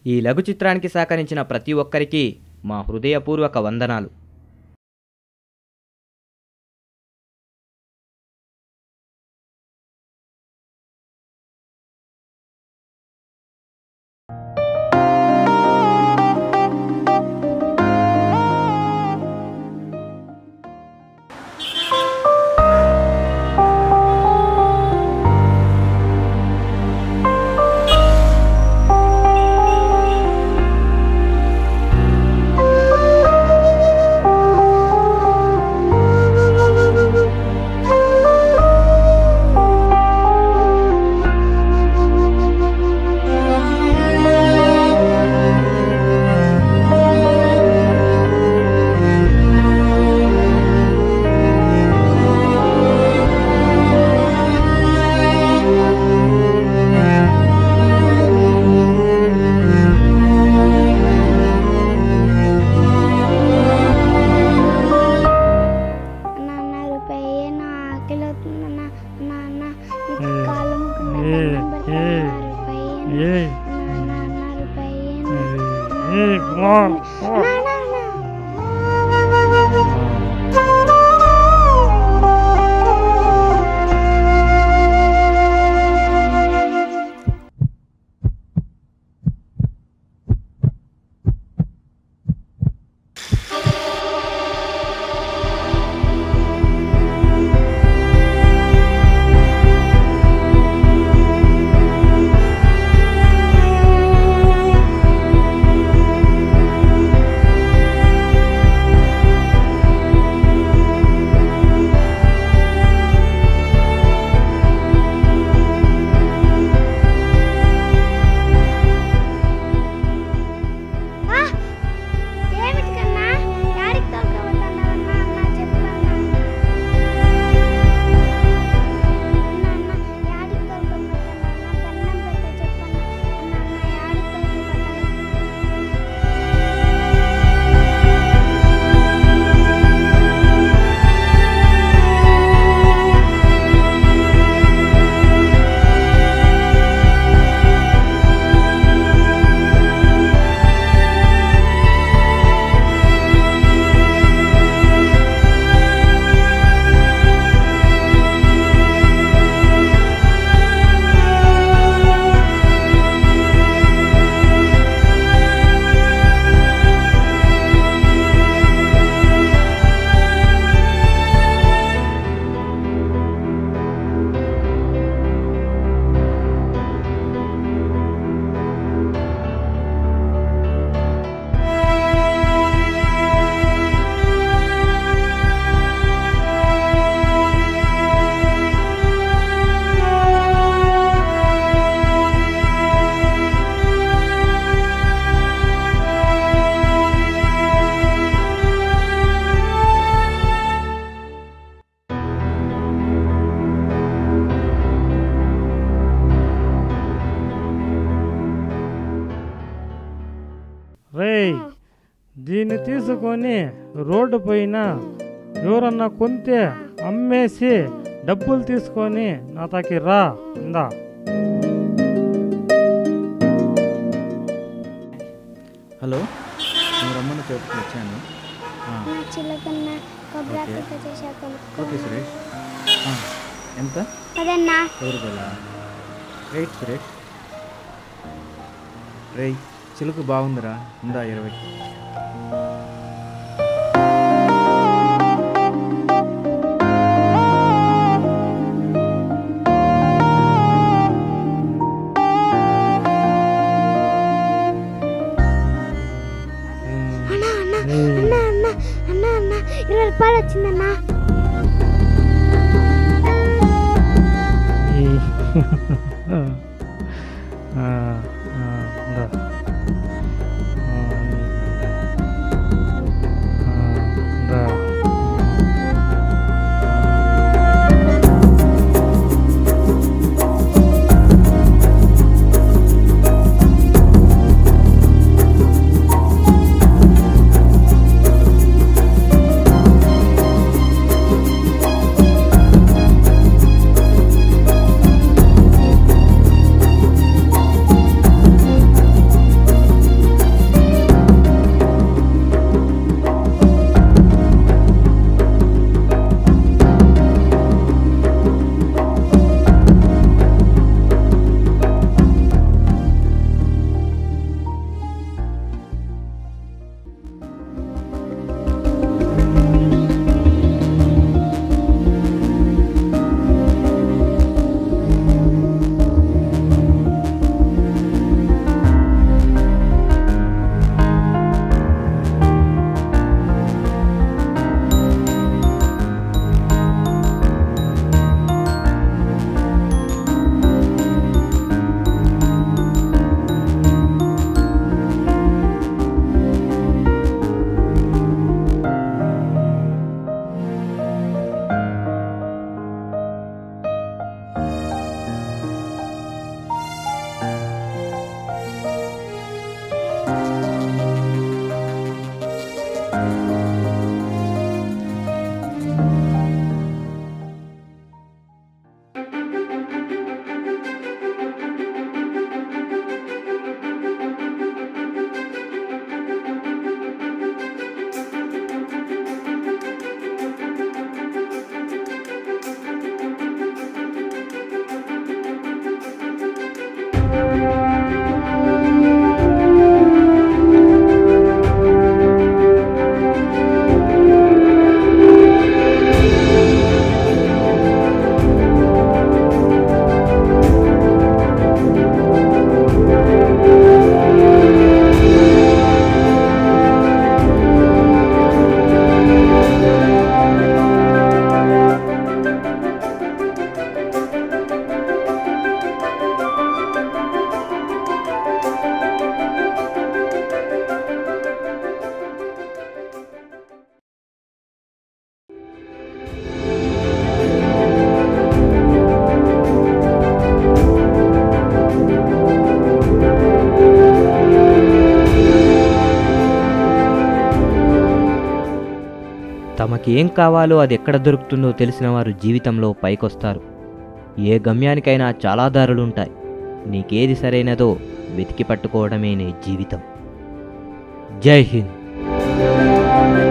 ఈ లఘు చిత్రానికి సహకరించిన ప్రతి ఒక్కరికి మా హృదయపూర్వక వందనాలు నాన్న రూపాయి నా ఆకలి అవుతుంది అన్న నాన్న నీకు కాళ్ళు ముక్కుంటా దండం పెడతాను నా రూపాయి నాన్న నా రూపాయి ఆ! ఏమిటి కన్నా యాడికి తోలుకోబోతున్నావన్నా అన్న చెప్పన్నా అన్న అన్న యాడికి తోలుకోబోతున్నావన్నా దండం పెడతా చెప్పన్నా అన్న అన్న యాడికి తోలుకోబోతున్నావు రేయ్ దీన్ని తీసుకొని రోడ్డు పైన ఎవరన్నా కొంటే అమ్మేసి డబ్బులు తీసుకొని నా తాకి రా ఇందా హలో నేను రమ్మన్న చోటుకి వచ్చాను ఆ, నా చిలకన్న కొబ్బరి ఓకే. ఆకులతో చేసా కొనుక్కో ఓకే సురేష్ ఆ, ఎంత అదన్నా ఎవరు రూపాయల రైట్ సురేష్ రేయ్ చిలుకు బాగుందిరా ఉందా ఇరవై అన్నా అన్నా అన్నా అన్నా అన్నా అన్నా ఇరవై రూపాయలు వచ్చిందన్నా ఈ ఆ, ఆ, ఇందా. ఆ, ఆ, ఇందా. ఆ తమకేం కావాలో అది ఎక్కడ దొరుకుతుందో తెలిసిన వారు జీవితంలో పైకొస్తారు ఏ గమ్యానికైనా చాలా దారులుంటాయి నీకేది సరైనదో వెతికి పట్టుకోవడమే నీ జీవితం జై హింద్